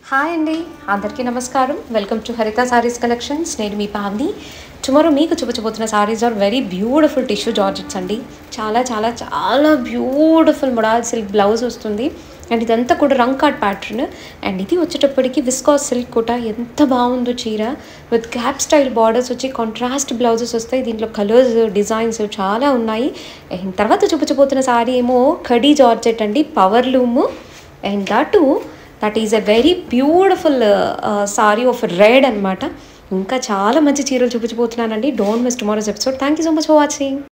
hi అండి అందరికీ నమస్కారం వెల్కమ్ టు హరిత సారీస్ కలెక్షన్స్ నేను మీ పావని టుమారో మీకు చూపించబోతున్న saris are very beautiful tissue georgettes అండి చాలా చాలా చాలా బ్యూటిఫుల్ మొడాల్ సిల్క్ బ్లౌజ్ వస్తుంది అండ్ ఇదంతా కూడా రంగ్ కార్డ్ ప్యాటర్న్ అండ్ ఇది వచ్చేటప్పటికి విస్కాస్ సిల్క్ కూడా ఎంత బాగుందో చీర విత్ క్యాప్ స్టైల్ బార్డర్స్ వచ్చి కాంట్రాస్ట్ బ్లౌజెస్ వస్తాయి దీంట్లో కలర్స్ డిజైన్స్ చాలా ఉన్నాయి అండ్ తర్వాత చూపించబోతున్న సారీ ఏమో కడీ జార్జెట్ అండి power loom and that that is a very beautiful sari of red అనమాట ఇంకా చాలా మంచి చీరలు చూపించబోతున్నానండి don't miss tomorrow's episode thank you so much for watching